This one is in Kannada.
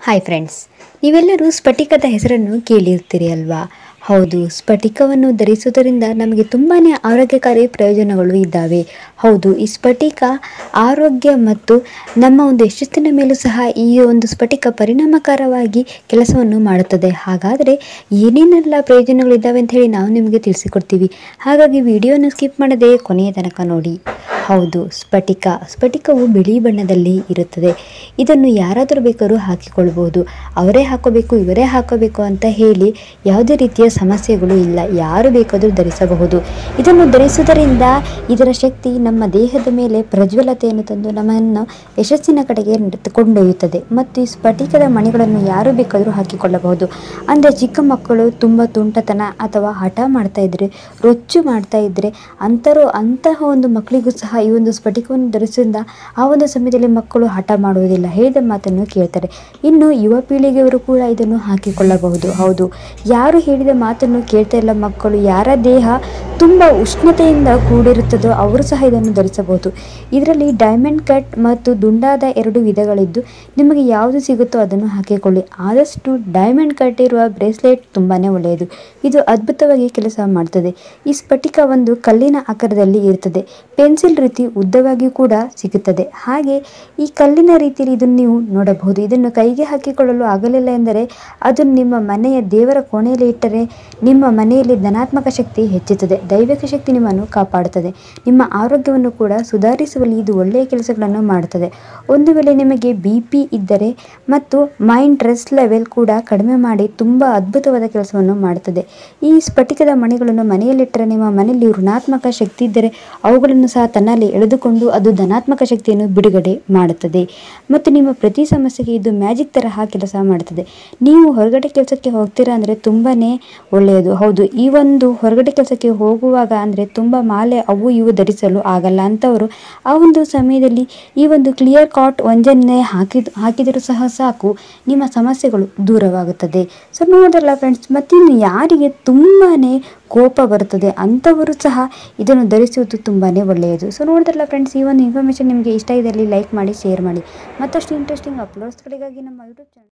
ಹಾಯ್ ಫ್ರೆಂಡ್ಸ್ ನೀವೆಲ್ಲರೂ ಸ್ಫಟಿಕದ ಹೆಸರನ್ನು ಕೇಳಿರ್ತೀರಿ ಅಲ್ವಾ ಹೌದು ಸ್ಫಟಿಕವನ್ನು ಧರಿಸುವುದರಿಂದ ನಮಗೆ ತುಂಬಾ ಆರೋಗ್ಯಕಾರಿ ಪ್ರಯೋಜನಗಳು ಇದ್ದಾವೆ ಹೌದು ಈ ಸ್ಫಟಿಕ ಆರೋಗ್ಯ ಮತ್ತು ನಮ್ಮ ಒಂದು ಯಶಸ್ಸಿನ ಮೇಲೂ ಸಹ ಈ ಒಂದು ಸ್ಫಟಿಕ ಪರಿಣಾಮಕಾರವಾಗಿ ಕೆಲಸವನ್ನು ಮಾಡುತ್ತದೆ ಹಾಗಾದರೆ ಏನೇನೆಲ್ಲ ಪ್ರಯೋಜನಗಳಿದ್ದಾವೆ ಅಂತ ಹೇಳಿ ನಾವು ನಿಮಗೆ ತಿಳಿಸಿಕೊಡ್ತೀವಿ ಹಾಗಾಗಿ ವಿಡಿಯೋನ ಸ್ಕಿಪ್ ಮಾಡದೆ ಕೊನೆಯ ತನಕ ನೋಡಿ ಹೌದು ಸ್ಫಟಿಕ ಸ್ಫಟಿಕವು ಬಿಳಿ ಬಣ್ಣದಲ್ಲಿ ಇರುತ್ತದೆ ಇದನ್ನು ಯಾರಾದರೂ ಬೇಕಾದ್ರೂ ಹಾಕಿಕೊಳ್ಬಹುದು ಅವರೇ ಹಾಕೋಬೇಕು ಇವರೇ ಹಾಕೋಬೇಕು ಅಂತ ಹೇಳಿ ಯಾವುದೇ ರೀತಿಯ ಸಮಸ್ಯೆಗಳು ಇಲ್ಲ ಯಾರು ಬೇಕಾದರೂ ಧರಿಸಬಹುದು ಇದನ್ನು ಧರಿಸುವುದರಿಂದ ಇದರ ಶಕ್ತಿ ನಮ್ಮ ದೇಹದ ಮೇಲೆ ಪ್ರಜ್ವಲತೆಯನ್ನು ತಂದು ನಮ್ಮನ್ನು ಯಶಸ್ಸಿನ ಕಡೆಗೆ ನಡೆದು ಕೊಂಡೊಯ್ಯುತ್ತದೆ ಮತ್ತು ಈ ಸ್ಫಟಿಕದ ಮಣಿಗಳನ್ನು ಯಾರು ಬೇಕಾದರೂ ಹಾಕಿಕೊಳ್ಳಬಹುದು ಅಂದರೆ ಚಿಕ್ಕ ಮಕ್ಕಳು ತುಂಬ ತುಂಟತನ ಅಥವಾ ಹಠ ಮಾಡ್ತಾ ಇದ್ರೆ ರೊಚ್ಚು ಮಾಡ್ತಾ ಇದ್ರೆ ಅಂಥರು ಅಂತಹ ಒಂದು ಮಕ್ಕಳಿಗೂ ಸಹ ಈ ಒಂದು ಸ್ಫಟಿಕವನ್ನು ಧರಿಸೋದ್ರಿಂದ ಆ ಒಂದು ಸಮಯದಲ್ಲಿ ಮಕ್ಕಳು ಹಠ ಮಾಡುವುದಿಲ್ಲ ಹೇಳಿದ ಮಾತನ್ನು ಕೇಳ್ತಾರೆ ಇನ್ನು ಯುವ ಪೀಳಿಗೆಯವರು ಕೂಡ ಇದನ್ನು ಹಾಕಿಕೊಳ್ಳಬಹುದು ಹೌದು ಯಾರು ಹೇಳಿದ ಮಾತನ್ನು ಕೇಳ್ತಾ ಇಲ್ಲ ಮಕ್ಕಳು ಯಾರ ದೇಹ ತುಂಬ ಉಷ್ಣತೆಯಿಂದ ಕೂಡಿರುತ್ತದೋ ಅವರು ಸಹ ಇದನ್ನು ಧರಿಸಬಹುದು ಇದರಲ್ಲಿ ಡೈಮಂಡ್ ಕಟ್ ಮತ್ತು ದುಂಡಾದ ಎರಡು ವಿಧಗಳಿದ್ದು ನಿಮಗೆ ಯಾವುದು ಸಿಗುತ್ತೋ ಅದನ್ನು ಹಾಕಿಕೊಳ್ಳಿ ಆದಷ್ಟು ಡೈಮಂಡ್ ಕಟ್ ಇರುವ ಬ್ರೇಸ್ಲೆಟ್ ತುಂಬಾ ಒಳ್ಳೆಯದು ಇದು ಅದ್ಭುತವಾಗಿ ಕೆಲಸ ಮಾಡ್ತದೆ ಈ ಸ್ಫಟಿಕ ಒಂದು ಕಲ್ಲಿನ ಆಕಾರದಲ್ಲಿ ಇರುತ್ತದೆ ಪೆನ್ಸಿಲ್ ರೀತಿ ಉದ್ದವಾಗಿ ಕೂಡ ಸಿಗುತ್ತದೆ ಹಾಗೆ ಈ ಕಲ್ಲಿನ ರೀತಿಯಲ್ಲಿ ಇದನ್ನು ನೀವು ನೋಡಬಹುದು ಇದನ್ನು ಕೈಗೆ ಹಾಕಿಕೊಳ್ಳಲು ಆಗಲಿಲ್ಲ ಎಂದರೆ ಅದನ್ನು ನಿಮ್ಮ ಮನೆಯ ದೇವರ ಕೋಣೆಯಲ್ಲಿ ಇಟ್ಟರೆ ನಿಮ್ಮ ಮನೆಯಲ್ಲಿ ಧನಾತ್ಮಕ ಶಕ್ತಿ ಹೆಚ್ಚುತ್ತದೆ ದೈವಿಕ ಶಕ್ತಿ ನಿಮ್ಮನ್ನು ಕಾಪಾಡುತ್ತದೆ ನಿಮ್ಮ ಆರೋಗ್ಯವನ್ನು ಕೂಡ ಸುಧಾರಿಸುವಲ್ಲಿ ಇದು ಒಳ್ಳೆಯ ಕೆಲಸಗಳನ್ನು ಮಾಡುತ್ತದೆ ಒಂದು ವೇಳೆ ನಿಮಗೆ ಬಿ ಪಿ ಇದ್ದರೆ ಮತ್ತು ಮೈಂಡ್ ಸ್ಟ್ರೆಸ್ ಲೆವೆಲ್ ಕೂಡ ಕಡಿಮೆ ಮಾಡಿ ತುಂಬ ಅದ್ಭುತವಾದ ಕೆಲಸವನ್ನು ಮಾಡುತ್ತದೆ ಈ ಸ್ಫಟಿಕದ ಮಣಿಗಳನ್ನು ಮನೆಯಲ್ಲಿಟ್ಟರೆ ನಿಮ್ಮ ಮನೆಯಲ್ಲಿ ಋಣಾತ್ಮಕ ಶಕ್ತಿ ಇದ್ದರೆ ಅವುಗಳನ್ನು ಸಹ ತನ್ನಲ್ಲಿ ಎಳೆದುಕೊಂಡು ಅದು ಧನಾತ್ಮಕ ಶಕ್ತಿಯನ್ನು ಬಿಡುಗಡೆ ಮಾಡುತ್ತದೆ ಮತ್ತು ನಿಮ್ಮ ಪ್ರತಿ ಸಮಸ್ಯೆಗೆ ಇದು ಮ್ಯಾಜಿಕ್ ತರಹ ಕೆಲಸ ಮಾಡುತ್ತದೆ ನೀವು ಹೊರಗಡೆ ಕೆಲಸಕ್ಕೆ ಹೋಗ್ತೀರಾ ಅಂದರೆ ತುಂಬಾ ಒಳ್ಳೆಯದು ಹೌದು ಈ ಒಂದು ಹೊರಗಡೆ ಕೆಲಸಕ್ಕೆ ಹೋಗುವಾಗ ಅಂದರೆ ತುಂಬ ಮಾಲೆ ಅವು ಇವು ಧರಿಸಲು ಆಗಲ್ಲ ಅಂಥವರು ಆ ಒಂದು ಸಮಯದಲ್ಲಿ ಈ ಒಂದು ಕ್ಲಿಯರ್ ಕಾಟ್ ಒಂಜನ್ನೇ ಹಾಕಿದ್ ಹಾಕಿದರೂ ಸಹ ಸಾಕು ನಿಮ್ಮ ಸಮಸ್ಯೆಗಳು ದೂರವಾಗುತ್ತದೆ ಸೊ ನೋಡಲ್ಲ ಫ್ರೆಂಡ್ಸ್ ಮತ್ತಿನ್ನು ಯಾರಿಗೆ ತುಂಬಾ ಕೋಪ ಬರುತ್ತದೆ ಅಂಥವರು ಸಹ ಇದನ್ನು ಧರಿಸುವುದು ತುಂಬಾ ಒಳ್ಳೆಯದು ಸೊ ನೋಡಿದ್ರಲ್ಲ ಫ್ರೆಂಡ್ಸ್ ಈ ಒಂದು ಇನ್ಫಾರ್ಮೇಷನ್ ನಿಮಗೆ ಇಷ್ಟ ಇದ್ದಲ್ಲಿ ಲೈಕ್ ಮಾಡಿ ಶೇರ್ ಮಾಡಿ ಮತ್ತಷ್ಟು ಇಂಟ್ರೆಸ್ಟಿಂಗ್ ಅಪ್ಲೋಡ್ಸ್ಗಳಿಗಾಗಿ ನಮ್ಮ ಯೂಟ್ಯೂಬ್ ಚಾನಲ್